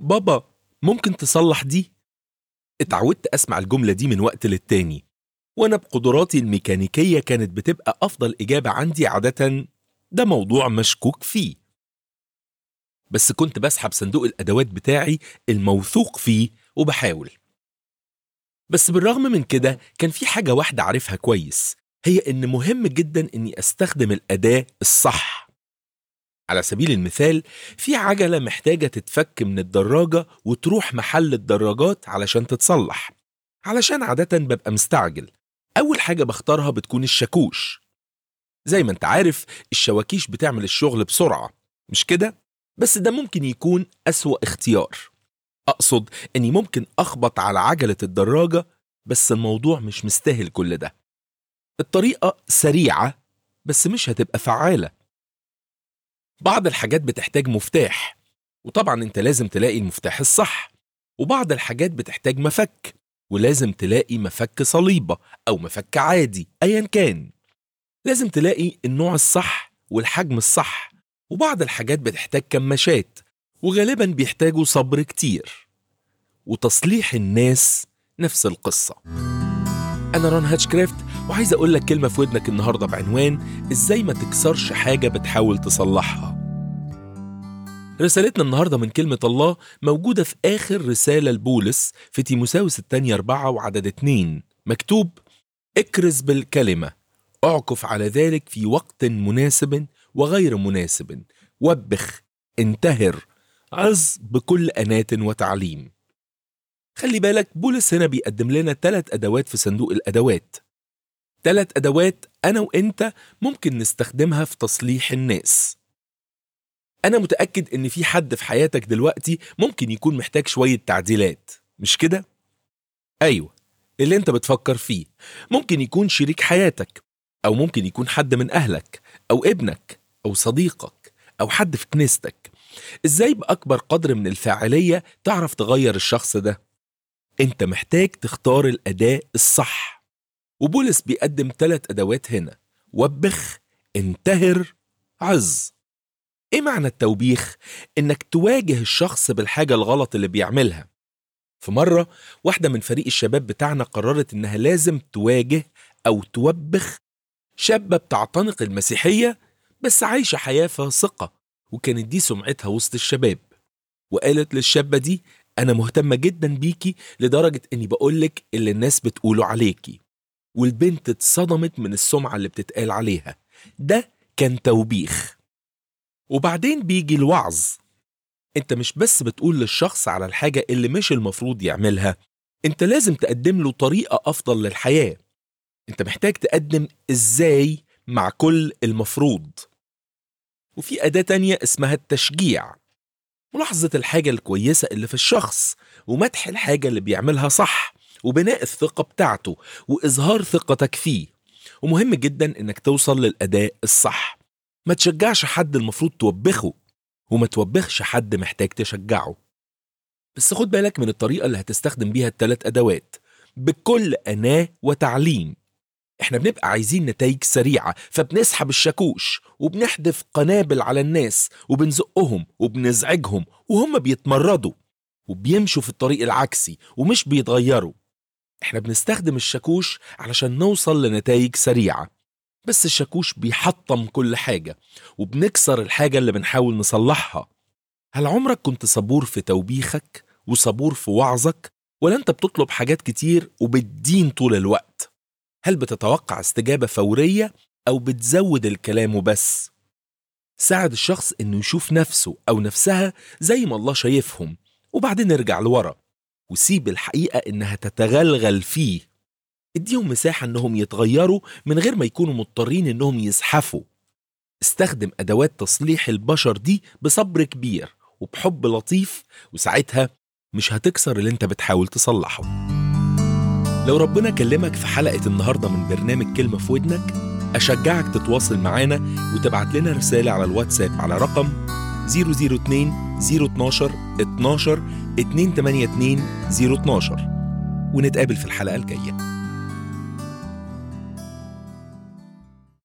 بابا ممكن تصلح دي؟ اتعودت أسمع الجملة دي من وقت للتاني وأنا بقدراتي الميكانيكية كانت بتبقى أفضل إجابة عندي عادة ده موضوع مشكوك فيه بس كنت بسحب صندوق الأدوات بتاعي الموثوق فيه وبحاول بس بالرغم من كده كان في حاجة واحدة عارفها كويس هي إن مهم جدا إني أستخدم الأداة الصح على سبيل المثال في عجلة محتاجة تتفك من الدراجة وتروح محل الدراجات علشان تتصلح علشان عادة ببقى مستعجل أول حاجة بختارها بتكون الشاكوش زي ما انت عارف الشواكيش بتعمل الشغل بسرعة مش كده؟ بس ده ممكن يكون أسوأ اختيار أقصد إني ممكن أخبط على عجلة الدراجة بس الموضوع مش مستاهل كل ده الطريقة سريعة بس مش هتبقى فعالة بعض الحاجات بتحتاج مفتاح وطبعا انت لازم تلاقي المفتاح الصح وبعض الحاجات بتحتاج مفك ولازم تلاقي مفك صليبة أو مفك عادي أيا كان لازم تلاقي النوع الصح والحجم الصح وبعض الحاجات بتحتاج كماشات وغالبا بيحتاجوا صبر كتير وتصليح الناس نفس القصة أنا رون هاتشكرافت وعايز أقول لك كلمة في ودنك النهاردة بعنوان إزاي ما تكسرش حاجة بتحاول تصلحها رسالتنا النهاردة من كلمة الله موجودة في آخر رسالة لبولس في تيموساوس الثانية أربعة وعدد اتنين مكتوب اكرز بالكلمة اعكف على ذلك في وقت مناسب وغير مناسب وبخ انتهر عظ بكل أناة وتعليم خلي بالك بولس هنا بيقدم لنا ثلاث أدوات في صندوق الأدوات ثلاث أدوات أنا وإنت ممكن نستخدمها في تصليح الناس أنا متأكد إن في حد في حياتك دلوقتي ممكن يكون محتاج شوية تعديلات مش كده؟ أيوة اللي أنت بتفكر فيه ممكن يكون شريك حياتك أو ممكن يكون حد من أهلك أو ابنك أو صديقك أو حد في كنيستك إزاي بأكبر قدر من الفاعلية تعرف تغير الشخص ده؟ أنت محتاج تختار الأداة الصح وبولس بيقدم ثلاث أدوات هنا وبخ انتهر عظ ايه معنى التوبيخ؟ انك تواجه الشخص بالحاجة الغلط اللي بيعملها في مرة واحدة من فريق الشباب بتاعنا قررت انها لازم تواجه او توبخ شابة بتعتنق المسيحية بس عايشة حياة فاسقة وكانت دي سمعتها وسط الشباب وقالت للشابة دي أنا مهتمة جدا بيكي لدرجة إني بقولك اللي الناس بتقوله عليكي والبنت اتصدمت من السمعة اللي بتتقال عليها ده كان توبيخ وبعدين بيجي الوعظ انت مش بس بتقول للشخص على الحاجة اللي مش المفروض يعملها انت لازم تقدم له طريقة أفضل للحياة انت محتاج تقدم ازاي مع كل المفروض وفي أداة تانية اسمها التشجيع ملاحظة الحاجة الكويسة اللي في الشخص ومدح الحاجة اللي بيعملها صح وبناء الثقة بتاعته وإظهار ثقتك فيه ومهم جدا إنك توصل للأداء الصح ما تشجعش حد المفروض توبخه وما توبخش حد محتاج تشجعه بس خد بالك من الطريقة اللي هتستخدم بيها التلات أدوات بكل أناة وتعليم احنا بنبقى عايزين نتائج سريعة فبنسحب الشاكوش وبنحدف قنابل على الناس وبنزقهم وبنزعجهم وهم بيتمردوا وبيمشوا في الطريق العكسي ومش بيتغيروا احنا بنستخدم الشاكوش علشان نوصل لنتائج سريعة بس الشاكوش بيحطم كل حاجة وبنكسر الحاجة اللي بنحاول نصلحها هل عمرك كنت صبور في توبيخك وصبور في وعظك ولا انت بتطلب حاجات كتير وبتدين طول الوقت هل بتتوقع استجابة فورية أو بتزود الكلام وبس ساعد الشخص انه يشوف نفسه او نفسها زي ما الله شايفهم وبعدين ارجع لورا وسيب الحقيقة انها تتغلغل فيه اديهم مساحة انهم يتغيروا من غير ما يكونوا مضطرين انهم يزحفوا استخدم ادوات تصليح البشر دي بصبر كبير وبحب لطيف وساعتها مش هتكسر اللي انت بتحاول تصلحه لو ربنا كلمك في حلقة النهاردة من برنامج كلمة في ودنك أشجعك تتواصل معانا وتبعت لنا رسالة على الواتساب على رقم 002 012 12 282 012 ونتقابل في الحلقة الجاية